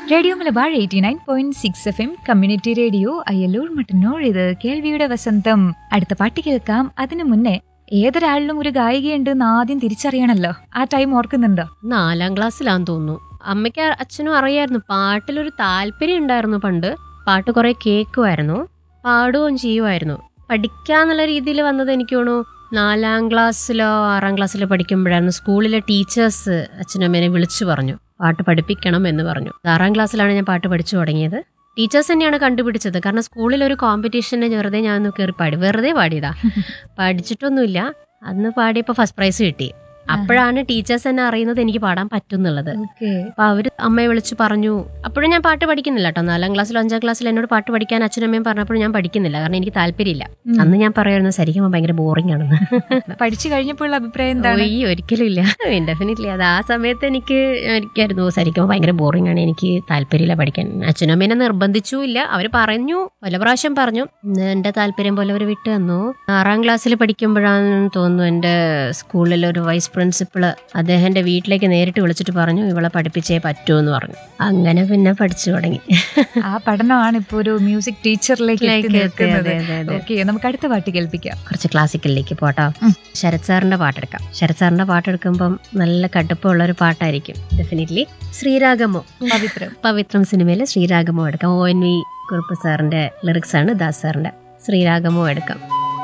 Radio Malabar eighty nine point six F M community radio Ayyallur Mattannur ഇത് കേൾവിയുടെ വസന്തം അടുത്ത പാട്ട് കേൾക്കാം അതിനു മുന്നേ ഏതൊരാളിലും ഒരു ഗായികയുണ്ട് എന്ന് ആദ്യം തിരിച്ചറിയണല്ലോ ആ ടൈം ഓർക്കുന്നുണ്ടോ നാലാം ക്ലാസ്സിലാന്ന് തോന്നുന്നു അമ്മയ്ക്ക് അച്ഛനും അറിയായിരുന്നു പാട്ടിലൊരു താല്പര്യം ഉണ്ടായിരുന്നു പണ്ട് പാട്ട് കുറെ കേൾക്കുമായിരുന്നു പാടുകയും ചെയ്യുമായിരുന്നു പഠിക്കാന്നുള്ള രീതിയിൽ വന്നത് എനിക്ക് തോന്നുന്നു നാലാം ക്ലാസ്സിലോ ആറാം ക്ലാസ്സിലോ പഠിക്കുമ്പോഴായിരുന്നു സ്കൂളിലെ ടീച്ചേഴ്സ് അച്ഛനമ്മേനെ വിളിച്ചു പറഞ്ഞു പാട്ട് പഠിപ്പിക്കണം എന്ന് പറഞ്ഞു ആറാം ക്ലാസ്സിലാണ് ഞാൻ പാട്ട് പഠിച്ചു തുടങ്ങിയത് ടീച്ചേഴ്സ് തന്നെയാണ് കണ്ടുപിടിച്ചത് കാരണം സ്കൂളിൽ ഒരു കോമ്പറ്റീഷന് വെറുതെ ഞാൻ ഒന്ന് കയറി പാടി വെറുതെ പാടിയതാ പഠിച്ചിട്ടൊന്നുമില്ല അന്ന് പാടിയപ്പോൾ ഫസ്റ്റ് പ്രൈസ് കിട്ടി അപ്പോഴാണ് ടീച്ചേഴ്സ് തന്നെ അറിയുന്നത് എനിക്ക് പാടാൻ പറ്റും എന്നുള്ളത് അപ്പൊ അവര് അമ്മയെ വിളിച്ച് പറഞ്ഞു അപ്പോഴും ഞാൻ പാട്ട് പഠിക്കുന്നില്ല കേട്ടോ നാലാം ക്ലാസ്സിലോ അഞ്ചാം ക്ലാസ്സിലോ എന്നോട് പാട്ട് പഠിക്കാൻ അച്ഛനമ്മയും പറഞ്ഞപ്പോൾ ഞാൻ പഠിക്കുന്നില്ല കാരണം എനിക്ക് താല്പര്യമില്ല ഉം. അന്ന് ഞാൻ പറയുന്നത് ശരിക്കും ഭയങ്കര ബോറിംഗ് ആണെന്ന് പഠിച്ചു കഴിഞ്ഞപ്പോഴുള്ള അഭിപ്രായം എന്താണ് ഈ ഒരിക്കലും ഇല്ല ഡെഫിനറ്റ്ലി അത് ആ സമയത്ത് എനിക്ക് എനിക്കായിരുന്നു ശരിക്കും ഭയങ്കര ബോറിംഗ് ആണ് എനിക്ക് താല്പര്യമില്ല പഠിക്കാൻ അച്ഛനും അമ്മേനെ നിർബന്ധിച്ചു ഇല്ല അവർ പറഞ്ഞു പല പ്രാവശ്യം പറഞ്ഞു ഇന്ന് എന്റെ താല്പര്യം പോലെ അവർ വിട്ടു തന്നു ആറാം ക്ലാസ്സിൽ പഠിക്കുമ്പോഴാണെന്ന് തോന്നുന്നു എന്റെ സ്കൂളിൽ ഒരു വൈസ് പ്രിൻസിപ്പള് അദ്ദേഹം എന്റെ വീട്ടിലേക്ക് നേരിട്ട് വിളിച്ചിട്ട് പറഞ്ഞു ഇവളെ പഠിപ്പിച്ചേ പറ്റൂ എന്ന് പറഞ്ഞു അങ്ങനെ പിന്നെ പഠിച്ചു തുടങ്ങി ആ പഠനമാണ് ഇപ്പൊ ഒരു മ്യൂസിക് ടീച്ചറിലേക്ക് എത്തി അതെ, നിൽക്കുന്നത് അതെ, അതെ. ഓക്കെ നമുക്ക് അടുത്ത പാട്ട് കേൾപ്പിക്കാം കുറച്ച് ക്ലാസിക്കലിലേക്ക് പോട്ടോ ഉം. ശരത് സാറിന്റെ പാട്ടെടുക്കാം ശരത് സാറിന്റെ പാട്ടെടുക്കുമ്പം നല്ല കടുപ്പമുള്ള ഒരു പാട്ടായിരിക്കും ഡെഫിനറ്റ്ലി ശ്രീരാഗമോ പവിത്രം പവിത്രം സിനിമയിലെ ശ്രീരാഗമോ എടുക്കാം ഒ എൻ വി കുറുപ്പ് സാറിന്റെ ലിറിക്സ് ആണ് ദാസ് സാറിന്റെ ശ്രീരാഗമോ എടുക്കാം